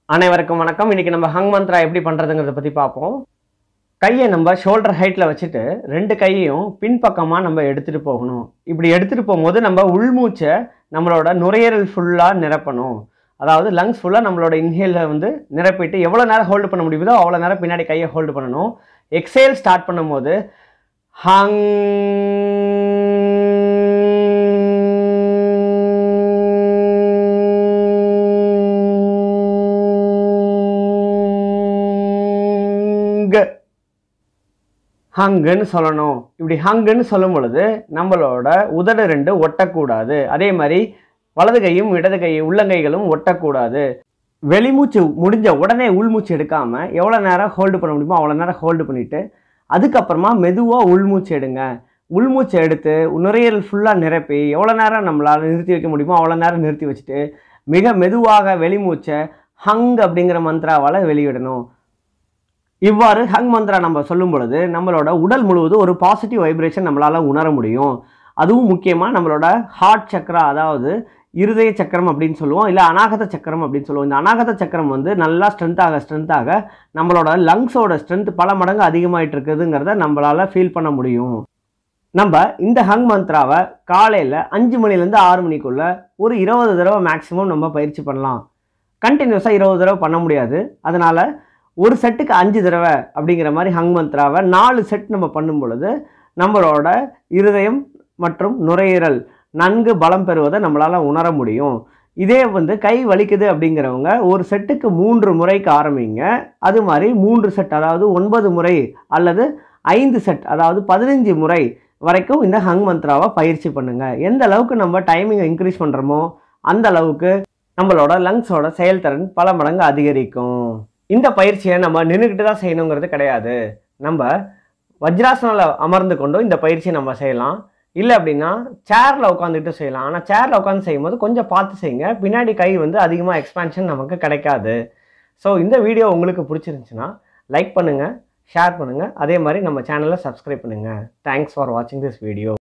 அனைவருக்கும் வணக்கம் இன்னைக்கு நம்ம ஹங் மந்த்ரா எப்படி பண்றதுங்கிறத பத்தி பார்ப்போம் கையை நம்ம ஷோல்டர் ஹைட்ல வச்சுட்டு ரெண்டு கையையும் பின்பக்கமா நம்ம எடுத்துட்டு போகணும் இப்படி எடுத்துட்டு போகும்போது நம்ம உள்மூச்சை நம்மளோட நுரையீரல் ஃபுல்லா நிரப்பணும் அதாவது லங்ஸ் ஃபுல்லா நம்மளோட இன்ஹேல வந்து நிரப்பிட்டு எவ்வளவு நேரம் ஹோல்டு பண்ண முடியுதோ அவ்வளவு நேரம் பின்னாடி கையை ஹோல்டு பண்ணணும் எக்ஸேல் ஸ்டார்ட் பண்ணும்போது ஹங் ஹங்குன்னு சொல்லணும் இப்படி ஹங்குன்னு சொல்லும் பொழுது நம்மளோட உதடு ரெண்டு ஒட்டக்கூடாது அதே மாதிரி வலது கையும் இடது கை உள்ளங்கைகளும் ஒட்டக்கூடாது வெளிமூச்சு முடிஞ்ச உடனே உள்மூச்சு எடுக்காம எவ்வளோ நேரம் ஹோல்டு பண்ண முடியுமோ அவ்வளோ நேரம் ஹோல்டு பண்ணிட்டு அதுக்கப்புறமா மெதுவாக உள்மூச்சு எடுங்க உள்மூச்சு எடுத்து நுரையீரல் ஃபுல்லாக நிரப்பி எவ்வளோ நேரம் நம்மளால் நிறுத்தி வைக்க முடியுமோ அவ்வளோ நேரம் நிறுத்தி வச்சுட்டு மிக மெதுவாக வெளிமூச்சை ஹங் அப்படிங்கிற மந்த்ராவால் வெளியிடணும் இவ்வாறு ஹங் மந்த்ரா நம்ம சொல்லும் பொழுது நம்மளோட உடல் முழுவதும் ஒரு பாசிட்டிவ் வைப்ரேஷன் நம்மளால் உணர முடியும் அதுவும் முக்கியமாக நம்மளோட ஹார்ட் சக்கரா அதாவது இருதய சக்கரம் அப்படின்னு சொல்லுவோம் இல்லை அநாகத சக்கரம் அப்படின்னு சொல்லுவோம் இந்த அநாகத சக்கரம் வந்து நல்லா ஸ்ட்ரென்த்தாக ஸ்ட்ரென்த்தாக நம்மளோட லங்ஸோட ஸ்ட்ரென்த் பல மடங்கு அதிகமாயிட்டு இருக்குதுங்கிறத நம்மளால் ஃபீல் பண்ண முடியும் நம்ம இந்த ஹங் மந்த்ராவை காலையில் அஞ்சு மணிலேருந்து ஆறு மணிக்குள்ள ஒரு இருபது தடவை மேக்ஸிமம் நம்ம பயிற்சி பண்ணலாம் கண்டினியூஸாக இருபது தடவை பண்ண முடியாது அதனால் ஒரு செட்டுக்கு அஞ்சு தடவை அப்படிங்கிற மாதிரி ஹங் மந்த்ராவை நாலு செட் நம்ம பண்ணும் பொழுது நம்மளோட இருதயம் மற்றும் நுரையீரல் நன்கு பலம் பெறுவதை நம்மளால் உணர முடியும் இதே வந்து கை வலிக்குது அப்படிங்கிறவங்க ஒரு செட்டுக்கு மூன்று முறைக்கு ஆரம்பிங்க அது மாதிரி மூன்று செட் அதாவது ஒன்பது முறை அல்லது ஐந்து செட் அதாவது பதினஞ்சு முறை வரைக்கும் இந்த ஹங் மந்த்ராவை பயிற்சி பண்ணுங்க எந்த அளவுக்கு நம்ம டைமிங்கை இன்க்ரீஸ் பண்ணுறோமோ அந்த அளவுக்கு நம்மளோட லங்ஸோட செயல்திறன் பல மடங்கு அதிகரிக்கும் இந்த பயிற்சியை நம்ம நின்றுக்கிட்டு தான் செய்யணுங்கிறது கிடையாது நம்ம வஜ்ராசனில் அமர்ந்து கொண்டும் இந்த பயிற்சியை நம்ம செய்யலாம் இல்லை அப்படின்னா சேரில் உட்காந்துட்டு செய்யலாம் ஆனால் சேரில் உட்காந்து செய்யும்போது கொஞ்சம் பார்த்து செய்யுங்க பின்னாடி கை வந்து அதிகமாக எக்ஸ்பான்ஷன் நமக்கு கிடைக்காது ஸோ இந்த வீடியோ உங்களுக்கு பிடிச்சிருந்துச்சுன்னா லைக் பண்ணுங்கள் ஷேர் பண்ணுங்கள் அதே மாதிரி நம்ம சேனலை சப்ஸ்கிரைப் பண்ணுங்கள் தேங்க்ஸ் ஃபார் வாட்சிங் திஸ் வீடியோ